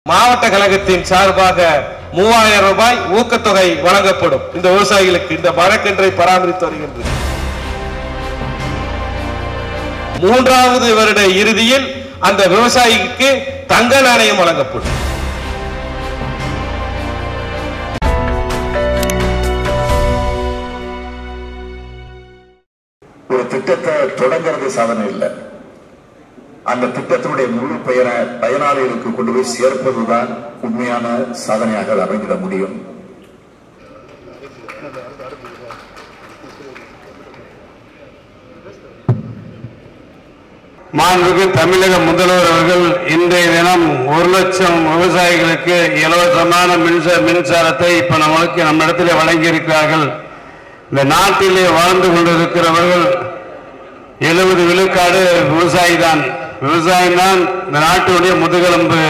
மாவட்ட கழகத்தின் சார்பாக மூவாயிரம் ரூபாய் ஊக்கத்தொகை வழங்கப்படும் இந்த விவசாயிகளுக்கு இந்த மரக்கன்றை பராமரித்து வருகின்றது மூன்றாவது வருட இறுதியில் அந்த விவசாயிக்கு தங்க நாணயம் வழங்கப்படும் ஒரு திட்டத்தை தொடங்குறது சாதனை இல்லை அந்த திட்டத்தினுடைய முழு பெயரை பயனாளிகளுக்கு கொண்டு போய் சேர்ப்பதுதான் உண்மையான சாதனையாக அது அமைந்திட முடியும் மாண்புக்கு தமிழக முதல்வர் அவர்கள் இன்றைய தினம் ஒரு லட்சம் விவசாயிகளுக்கு இலவசமான மின்சார மின்சாரத்தை இப்ப நமக்கு நம்ம இடத்துல வழங்கி இருக்கிறார்கள் இந்த நாட்டிலே வாழ்ந்து கொண்டிருக்கிறவர்கள் எழுபது விழுக்காடு விவசாயி தான் விவசாயம் தான் இந்த நாட்டுடைய முதுகெலும்பு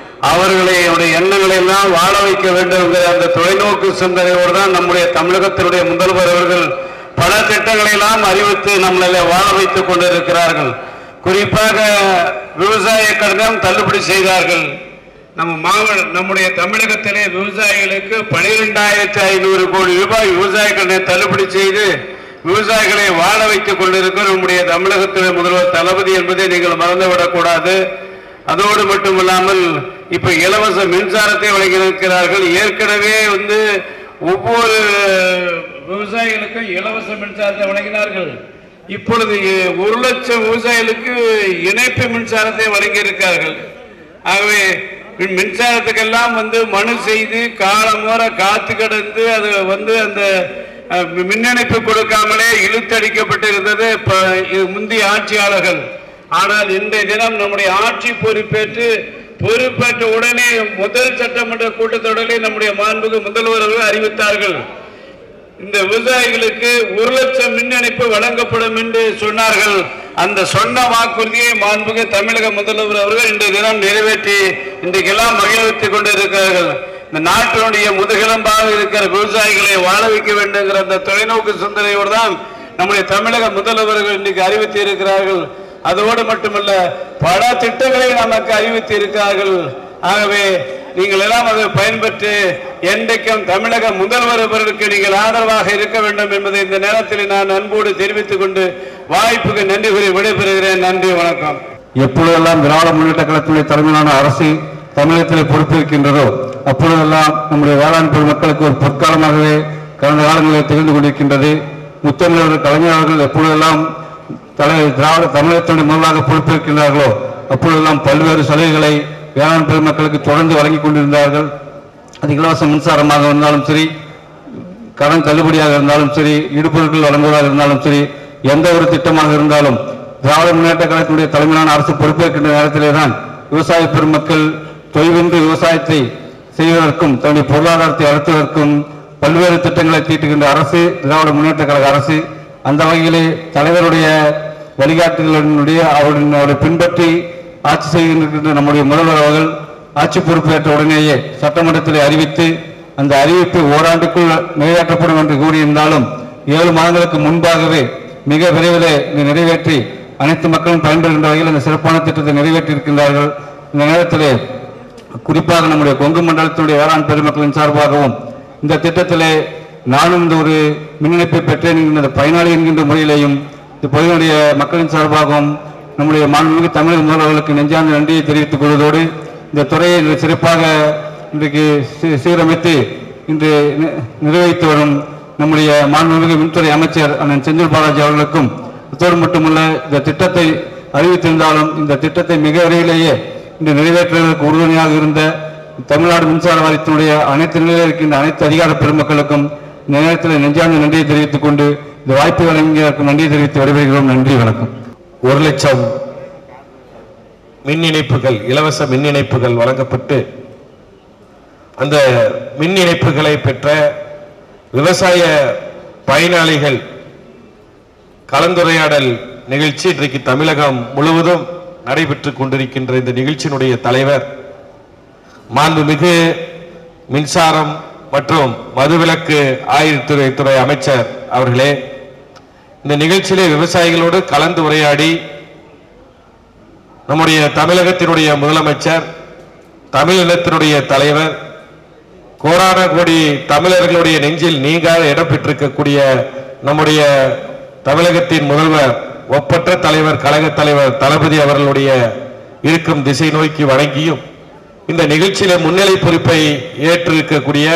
அவர்களுடைய எண்ணங்களை எல்லாம் வாழ வைக்க வேண்டும் என்கிற அந்த தொலைநோக்கு சிந்தனையோடு தான் நம்முடைய தமிழகத்தினுடைய முதல்வர் அவர்கள் பல திட்டங்களை எல்லாம் அறிவித்து நம்மளை வாழ வைத்துக் கொண்டிருக்கிறார்கள் குறிப்பாக விவசாய கடனும் தள்ளுபடி செய்தார்கள் நம்ம மாவட்ட நம்முடைய தமிழகத்திலே விவசாயிகளுக்கு பனிரெண்டாயிரத்தி ஐநூறு கோடி ரூபாய் விவசாய கடனை தள்ளுபடி செய்து விவசாயிகளை வாழ வைத்துக் கொண்டிருக்கிற நம்முடைய தமிழகத்திலே முதல்வர் தளபதி என்பதை நீங்கள் மறந்துவிடக் கூடாது அதோடு மட்டுமில்லாமல் இப்ப இலவச மின்சாரத்தை வழங்கியிருக்கிறார்கள் ஏற்கனவே வந்து ஒவ்வொரு விவசாயிகளுக்கும் இலவச மின்சாரத்தை வழங்கினார்கள் இப்பொழுது ஒரு லட்சம் விவசாயிகளுக்கு இணைப்பு மின்சாரத்தை வழங்கியிருக்கிறார்கள் ஆகவே மின்- மின்சாரத்துக்கெல்லாம் வந்து மனு செய்து காலமுறை காத்து கிடந்து அது வந்து அந்த அஹ், மின் இணைப்பு கொடுக்காமலே இழுத்தடிக்கப்பட்டிருந்தது இப்ப இது முந்தைய ஆட்சியாளர்கள் ஆனால் இன்றைய தினம் நம்முடைய ஆட்சி பொறுப்பேற்று பொறுப்பேற்ற உடனே முதல் சட்டமன்ற கூட்டத்தொடரிலே நம்முடைய மாண்புக்கு முதல்வர் அவர்கள் அறிவித்தார்கள் இந்த விவசாயிகளுக்கு ஒரு லட்சம் மின் இணைப்பு வழங்கப்படும் என்று சொன்னார்கள் அந்த சொன்ன வாக்குறுதியை மாண்புக தமிழக முதல்வர் அவர்கள் இன்றைய தினம் நிறைவேற்றி இன்றைக்கெல்லாம் மகிழ்வித்துக் கொண்டிருக்கிறார்கள் இந்த நாட்டினுடைய முதுகெலும்பாக இருக்கிற விவசாயிகளை வாழ வைக்க வேண்டுங்கிற அந்த தொலைநோக்கு சிந்தனையோடு தான் நம்முடைய தமிழக முதல்வர்கள் இன்றைக்கு அறிவித்து இருக்கிறார்கள் அதோடு மட்டுமல்ல பல திட்டங்களை நமக்கு அறிவித்து இருக்கிறார்கள் ஆகவே நீங்கள் எல்லாம் அதை பயன்பெற்று என்றைக்கும் தமிழக முதல்வர் அவர்களுக்கு நீங்கள் ஆதரவாக இருக்க வேண்டும் என்பதை இந்த நேரத்தில் நான் அன்போடு தெரிவித்துக் கொண்டு வாய்ப்புக்கு நன்றி கூறி விடைபெறுகிறேன் நன்றி வணக்கம் எப்பொழுதெல்லாம் திராவிட முன்னேற்ற கழகத்தினுடைய தலைமையிலான அரசு தமிழகத்தில் பொறுப்பேற்கின்றதோ அப்பொழுதெல்லாம் நம்முடைய வேளாண் பெருமக்களுக்கு ஒரு பொற்காலமாகவே கடந்த காலங்களில் திகழ்ந்து கொண்டிருக்கின்றது முத்தமிழர்கள் கலைஞர்கள் எப்பொழுதெல்லாம் தலை திராவிட தமிழகத்தினுடைய முதலாக பொறுப்பேற்கின்றார்களோ அப்பொழுதெல்லாம் பல்வேறு சலுகைகளை வேளாண் பெருமக்களுக்கு தொடர்ந்து வழங்கிக் கொண்டிருந்தார்கள் அது இலவச மின்சாரமாக இருந்தாலும் சரி கடன் தள்ளுபடியாக இருந்தாலும் சரி இடுபொருட்கள் வழங்குவதாக இருந்தாலும் சரி எந்த ஒரு திட்டமாக இருந்தாலும் திராவிட முன்னேற்ற கழகத்தினுடைய தலைமையிலான அரசு பொறுப்பேற்கின்ற நேரத்திலே தான் விவசாய பெருமக்கள் தொய்வின்றி விவசாயத்தை செய்வதற்கும் தன்னுடைய பொருளாதாரத்தை வளர்த்துவதற்கும் பல்வேறு திட்டங்களை தீட்டுகின்ற அரசு திராவிட முன்னேற்ற கழக அரசு அந்த வகையிலே தலைவருடைய வழிகாட்டுதலினுடைய அவருடைய பின்பற்றி ஆட்சி செய்கின்ற நம்முடைய முதல்வர் அவர்கள் ஆட்சி பொறுப்பேற்ற உடனேயே சட்டமன்றத்தில் அறிவித்து அந்த அறிவிப்பு ஓராண்டுக்குள் நிறைவேற்றப்படும் என்று கூறியிருந்தாலும் ஏழு மாதங்களுக்கு முன்பாகவே மிக விரைவில் இதை நிறைவேற்றி அனைத்து மக்களும் பயன்பெறுகின்ற வகையில் இந்த சிறப்பான திட்டத்தை நிறைவேற்றி இருக்கின்றார்கள் இந்த நேரத்திலே குறிப்பாக நம்முடைய கொங்கு மண்டலத்தினுடைய வேளாண் பெருமக்களின் சார்பாகவும் இந்த திட்டத்திலே நானும் இந்த ஒரு மின் இணைப்பை பெற்றேன் என்கின்ற பயனாளி என்கின்ற முறையிலேயும் இந்த பகுதியினுடைய மக்களின் சார்பாகவும் நம்முடைய மாண்புமிகு தமிழக முதல்வர்களுக்கு நெஞ்சார்ந்த நன்றியை தெரிவித்துக் கொள்வதோடு இந்த துறையை இன்று சிறப்பாக இன்றைக்கு சீ- சீரமைத்து இன்று நி- நிறைவேற்றி வரும் நம்முடைய மாண்புமிகு மின்துறை அமைச்சர் அண்ணன் செந்தில் பாலாஜி அவர்களுக்கும் அத்தோடு மட்டுமல்ல இந்த திட்டத்தை அறிவித்திருந்தாலும் இந்த திட்டத்தை மிக விரைவிலேயே இன்று நிறைவேற்றுவதற்கு உறுதுணையாக இருந்த தமிழ்நாடு மின்சார வாரியத்தினுடைய அனைத்து நிலையில் இருக்கின்ற அனைத்து அதிகார பெருமக்களுக்கும் இந்த நேரத்தில் நெஞ்சார்ந்த நன்றியை தெரிவித்துக் கொண்டு இந்த வாய்ப்பு வழங்கியதற்கு நன்றியை தெரிவித்து விடைபெறுகிறோம் நன்றி வணக்கம் ஒரு லட்சம் மின் இணைப்புகள் இலவச மின் இணைப்புகள் வழங்கப்பட்டு அந்த மின் இணைப்புகளை பெற்ற விவசாய பயனாளிகள் கலந்துரையாடல் நிகழ்ச்சி இன்றைக்கு தமிழகம் முழுவதும் நடைபெற்றுக் கொண்டிருக்கின்ற இந்த நிகழ்ச்சியினுடைய தலைவர் மாண்புமிகு மின்சாரம் மற்றும் மதுவிலக்கு ஆயுள்துறை துறை அமைச்சர் அவர்களே இந்த நிகழ்ச்சியிலே விவசாயிகளோடு கலந்து உரையாடி நம்முடைய தமிழகத்தினுடைய முதலமைச்சர் தமிழினத்தினுடைய தலைவர் கோடான கோடி தமிழர்களுடைய நெஞ்சில் நீங்காத இடம் பெற்றிருக்கக்கூடிய நம்முடைய தமிழகத்தின் முதல்வர் ஒப்பற்ற தலைவர் கழக தலைவர் தளபதி அவர்களுடைய இருக்கும் திசை நோக்கி வணங்கியும் இந்த நிகழ்ச்சியில முன்னிலை பொறுப்பை ஏற்றிருக்கக்கூடிய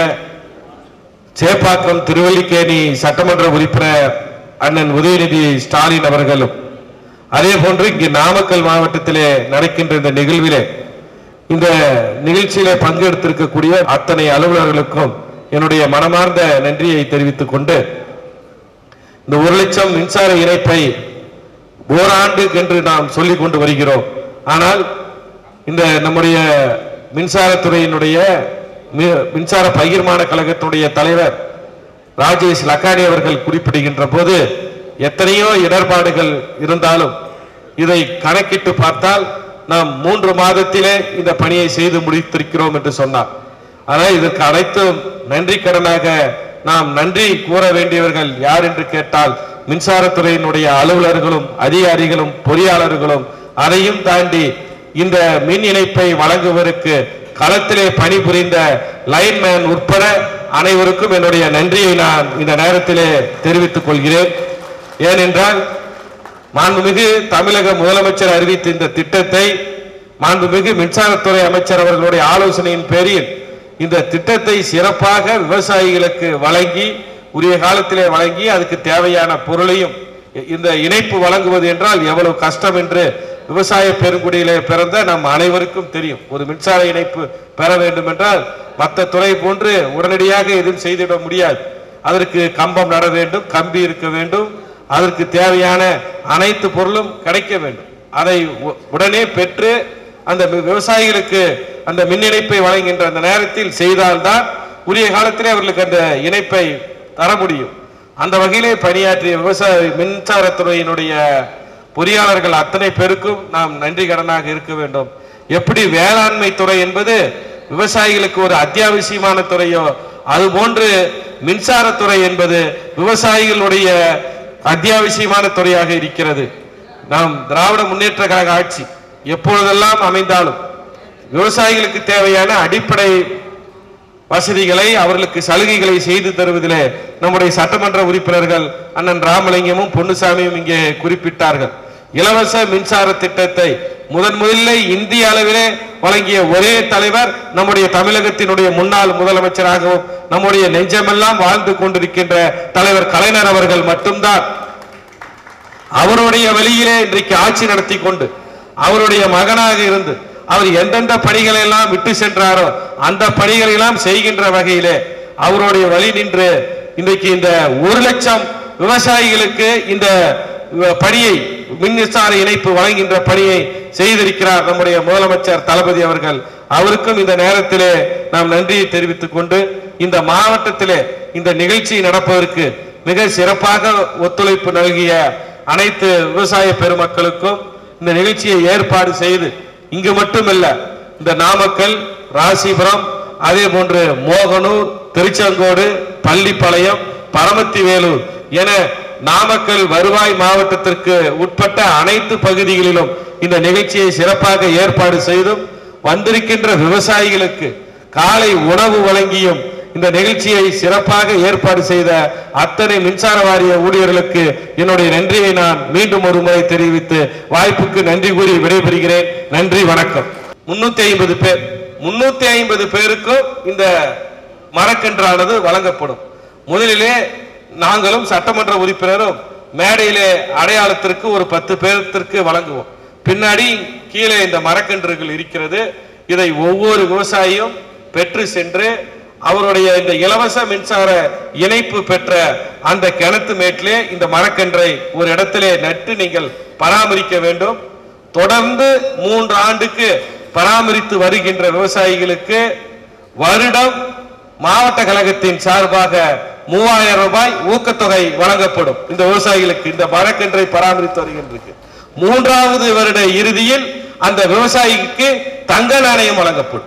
சேப்பாக்கம் திருவல்லிக்கேணி சட்டமன்ற உறுப்பினர் அண்ணன் உதயநிதி ஸ்டாலின் அவர்களும் அதே போன்று இங்கு நாமக்கல் மாவட்டத்திலே நடக்கின்ற இந்த நிகழ்விலே இந்த நிகழ்ச்சியிலே பங்கெடுத்திருக்கக்கூடிய அத்தனை அலுவலர்களுக்கும் என்னுடைய மனமார்ந்த நன்றியை தெரிவித்துக் கொண்டு இந்த ஒரு லட்சம் மின்சார இணைப்பை ஓராண்டு என்று நாம் சொல்லிக் கொண்டு வருகிறோம் ஆனால் இந்த நம்முடைய மின்சாரத்துறையினுடைய மி- மின்சார பகிர்மான கழகத்தினுடைய தலைவர் ராஜேஷ் லக்கானி அவர்கள் குறிப்பிடுகின்ற போது எத்தனையோ இடர்பாடுகள் இருந்தாலும் இதை கணக்கிட்டு பார்த்தால் நாம் மூன்று மாதத்திலே இந்த பணியை செய்து முடித்திருக்கிறோம் என்று சொன்னார் ஆனால் இதற்கு அனைத்தும் நன்றி கடனாக நாம் நன்றி கூற வேண்டியவர்கள் யார் என்று கேட்டால் மின்சாரத்துறையினுடைய அலுவலர்களும் அதிகாரிகளும் பொறியாளர்களும் அதையும் தாண்டி இந்த மின் இணைப்பை வழங்குவதற்கு களத்திலே பணிபுரிந்த லைன்மேன் உட்பட அனைவருக்கும் என்னுடைய நன்றியை நான் இந்த நேரத்திலே தெரிவித்துக் கொள்கிறேன் ஏனென்றால் மாண்புமிகு தமிழக முதலமைச்சர் அறிவித்த இந்த திட்டத்தை மாண்புமிகு மின்சாரத்துறை அமைச்சர் அவர்களுடைய ஆலோசனையின் பேரில் இந்த திட்டத்தை சிறப்பாக விவசாயிகளுக்கு வழங்கி உரிய காலத்திலே வழங்கி அதுக்கு தேவையான பொருளையும் இ- இந்த இணைப்பு வழங்குவது என்றால் எவ்வளவு கஷ்டம் என்று விவசாய பெருங்குடியிலே பிறந்த நம் அனைவருக்கும் தெரியும் ஒரு மின்சார இணைப்பு பெற வேண்டும் என்றால் மற்ற துறை போன்று உடனடியாக எதுவும் செய்திட முடியாது அதற்கு கம்பம் நட வேண்டும் கம்பி இருக்க வேண்டும் அதற்கு தேவையான அனைத்து பொருளும் கிடைக்க வேண்டும் அதை உ- உடனே பெற்று அந்த வி- விவசாயிகளுக்கு அந்த மின் இணைப்பை வழங்குகின்ற அந்த நேரத்தில் செய்தால்தான் உரிய காலத்திலே அவர்களுக்கு அந்த இணைப்பை தர முடியும் அந்த வகையிலே பணியாற்றிய விவசாய மின்சாரத்துறையினுடைய பொறியாளர்கள் அத்தனை பேருக்கும் நாம் நன்றி கடனாக இருக்க வேண்டும் எப்படி வேளாண்மை துறை என்பது விவசாயிகளுக்கு ஒரு அத்தியாவசியமான துறையோ அதுபோன்று மின்சாரத்துறை என்பது விவசாயிகளுடைய அத்தியாவசியமான துறையாக இருக்கிறது நாம் திராவிட முன்னேற்ற கழக ஆட்சி எப்பொழுதெல்லாம் அமைந்தாலும் விவசாயிகளுக்கு தேவையான அடிப்படை வசதிகளை அவர்களுக்கு சலுகைகளை செய்து தருவதிலே நம்முடைய சட்டமன்ற உறுப்பினர்கள் அண்ணன் ராமலிங்கமும் பொன்னுசாமியும் இங்கே குறிப்பிட்டார்கள் இலவச மின்சார திட்டத்தை முதன் முதலில் இந்திய அளவிலே வழங்கிய ஒரே தலைவர் நம்முடைய தமிழகத்தினுடைய முன்னாள் முதலமைச்சராகவும் நம்முடைய நெஞ்சமெல்லாம் வாழ்ந்து கொண்டிருக்கின்ற தலைவர் கலைஞர் அவர்கள் மட்டும்தான் அவருடைய வழியிலே இன்றைக்கு ஆட்சி நடத்தி கொண்டு அவருடைய மகனாக இருந்து அவர் எந்தெந்த பணிகளை எல்லாம் விட்டு சென்றாரோ அந்த பணிகளை எல்லாம் செய்கின்ற வகையிலே அவருடைய வழி நின்று இன்றைக்கு இந்த ஒரு லட்சம் விவசாயிகளுக்கு இந்த அஹ், பணியை மின்சார இணைப்பு வழங்குகின்ற பணியை செய்திருக்கிறார் நம்முடைய முதலமைச்சர் தளபதி அவர்கள் அவருக்கும் இந்த நேரத்திலே நாம் நன்றியை தெரிவித்துக் கொண்டு இந்த மாவட்டத்திலே இந்த நிகழ்ச்சி நடப்பதற்கு மிக சிறப்பாக ஒத்துழைப்பு நல்கிய அனைத்து விவசாய பெருமக்களுக்கும் இந்த நிகழ்ச்சியை ஏற்பாடு செய்து இங்கு மட்டுமல்ல இந்த நாமக்கல் ராசிபுரம் அதே போன்று மோகனூர் திருச்செங்கோடு பள்ளிப்பாளையம் பரமத்தி வேலூர் என நாமக்கல் வருவாய் மாவட்டத்திற்கு உட்பட்ட அனைத்து பகுதிகளிலும் இந்த நிகழ்ச்சியை சிறப்பாக ஏற்பாடு செய்தும் வந்திருக்கின்ற விவசாயிகளுக்கு காலை உணவு வழங்கியும் இந்த நிகழ்ச்சியை சிறப்பாக ஏற்பாடு செய்த அத்தனை மின்சார வாரிய ஊழியர்களுக்கு என்னுடைய நன்றியை நான் மீண்டும் ஒரு முறை தெரிவித்து வாய்ப்புக்கு நன்றி கூறி விடைபெறுகிறேன் நன்றி வணக்கம் முன்னூத்தி ஐம்பது பேர் முன்னூத்தி ஐம்பது பேருக்கும் இந்த மரக்கன்றானது வழங்கப்படும் முதலிலே நாங்களும் சட்டமன்ற உறுப்பினரும் மேடையிலே அடையாளத்திற்கு ஒரு பத்து பேர்த்திற்கு வழங்குவோம் பின்னாடி கீழே இந்த மரக்கன்றுகள் இருக்கிறது இதை ஒவ்வொரு விவசாயியும் பெற்று சென்று அவருடைய இந்த இலவச மின்சார இணைப்பு பெற்ற அந்த கிணத்து மேட்டிலே இந்த மரக்கன்றை ஒரு இடத்திலே நட்டு நீங்கள் பராமரிக்க வேண்டும் தொடர்ந்து மூன்று ஆண்டுக்கு பராமரித்து வருகின்ற விவசாயிகளுக்கு வருடம் மாவட்ட கழகத்தின் சார்பாக மூவாயிரம் ரூபாய் ஊக்கத்தொகை வழங்கப்படும் இந்த விவசாயிகளுக்கு இந்த மரக்கன்றை பராமரித்து வருகின்றது மூன்றாவது வருட இறுதியில் அந்த விவசாயிக்கு தங்க நாணயம் வழங்கப்படும்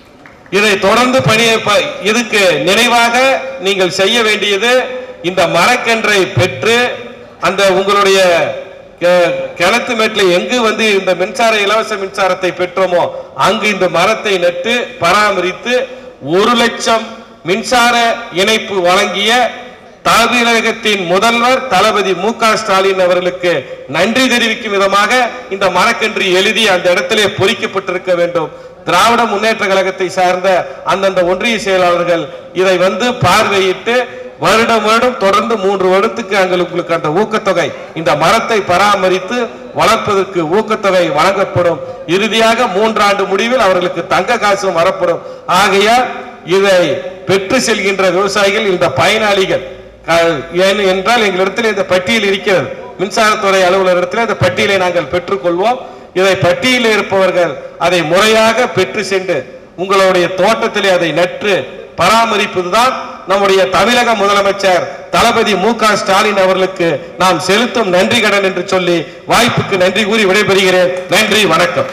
இதை தொடர்ந்து பணி ப- இதுக்கு நினைவாக நீங்கள் செய்ய வேண்டியது இந்த மரக்கன்றை பெற்று அந்த உங்களுடைய கெ- கிணத்து மேட்டில் எங்கு வந்து இந்த மின்சார இலவச மின்சாரத்தை பெற்றோமோ அங்கு இந்த மரத்தை நட்டு பராமரித்து ஒரு லட்சம் மின்சார இணைப்பு வழங்கிய தமிழகத்தின் முதல்வர் தளபதி மு க ஸ்டாலின் அவர்களுக்கு நன்றி தெரிவிக்கும் விதமாக இந்த மரக்கன்று எழுதி அந்த இடத்திலே பொறிக்கப்பட்டிருக்க வேண்டும் திராவிட முன்னேற்ற கழகத்தை சார்ந்த அந்தந்த ஒன்றிய செயலாளர்கள் இதை வந்து பார்வையிட்டு வருடம் வருடம் தொடர்ந்து மூன்று வருடத்துக்கு அங்கே உங்களுக்கு அந்த ஊக்கத்தொகை இந்த மரத்தை பராமரித்து வளர்ப்பதற்கு ஊக்கத்தொகை வழங்கப்படும் இறுதியாக மூன்றாண்டு முடிவில் அவர்களுக்கு தங்க காசும் வரப்படும் ஆகையால் இதை பெற்று செல்கின்ற விவசாயிகள் இந்த பயனாளிகள் க- ஏன் என்றால் எங்களிடத்தில் இந்த பட்டியல் இருக்கிறது மின்சாரத்துறை அலுவலரிடத்தில் இந்த பட்டியலை நாங்கள் பெற்றுக்கொள்வோம் இதை பட்டியலில் இருப்பவர்கள் அதை முறையாக பெற்று சென்று உங்களுடைய தோட்டத்திலே அதை நட்டு பராமரிப்பதுதான் நம்முடைய தமிழக முதலமைச்சர் தளபதி மு க ஸ்டாலின் அவர்களுக்கு நாம் செலுத்தும் நன்றி கடன் என்று சொல்லி வாய்ப்புக்கு நன்றி கூறி விடைபெறுகிறேன் நன்றி வணக்கம்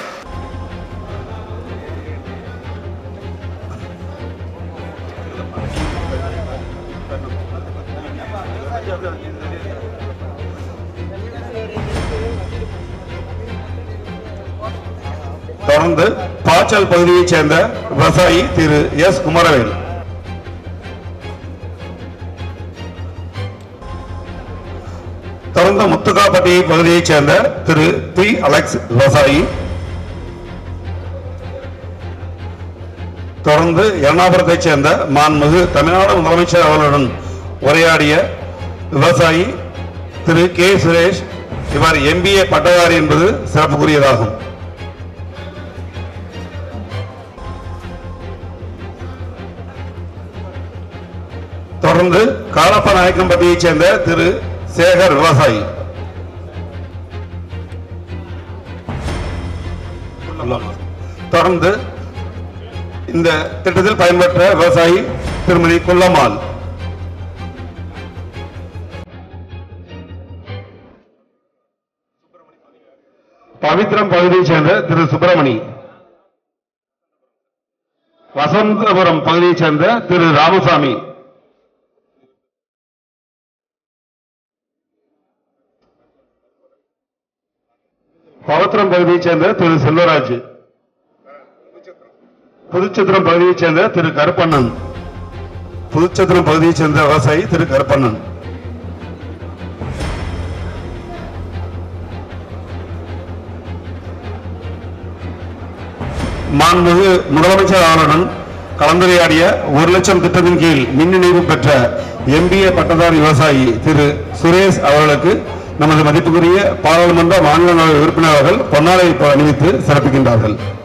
தொடர்ந்து பாச்சல் பகுதியைச் சேர்ந்த விவசாயி திரு எஸ் குமரவேல் தொடர்ந்து முத்துக்காப்பட்டி பகுதியைச் சேர்ந்த திரு பி அலெக்ஸ் விவசாயி தொடர்ந்து எர்ணாபுரத்தைச் சேர்ந்த மாண்புமிகு தமிழ்நாடு முதலமைச்சர் அவர்களுடன் உரையாடிய விவசாயி திரு கே சுரேஷ் இவர் எம்பிஏ பட்டதாரி என்பது சிறப்புக்குரியதாகும் தொடர்ந்து காலப்ப நாயக்கம்பட்டியைச் சேர்ந்த திரு சேகர் விவசாயி தொடர்ந்து இந்த திட்டத்தில் பயன்பெற்ற விவசாயி திருமதி குள்ளம்மாள் பவித்ரம் பகுதியைச் சேர்ந்த திரு சுப்பிரமணி வசந்தபுரம் பகுதியைச் சேர்ந்த திரு ராமசாமி பவத்திரம் பகுதியைச் சேர்ந்த திரு செல்வராஜ் புதுச்சத்திரம் பகுதியைச் சேர்ந்த திரு கருப்பண்ணன் புதுச்சத்திரம் பகுதியைச் சேர்ந்த விவசாயி திரு கருப்பண்ணன் மாண்புமிகு முதலமைச்சர் அவர்களுடன் கலந்துரையாடிய ஒரு லட்சம் திட்டத்தின் கீழ் மின் இணைவு பெற்ற எம்பிஏ பட்டதாரி விவசாயி திரு சுரேஷ் அவர்களுக்கு நமது மதிப்புக்குரிய பாராளுமன்ற மாநிலங்களவை உறுப்பினர் அவர்கள் பொன்னாடை அணிவித்து சிறப்பிக்கின்றார்கள்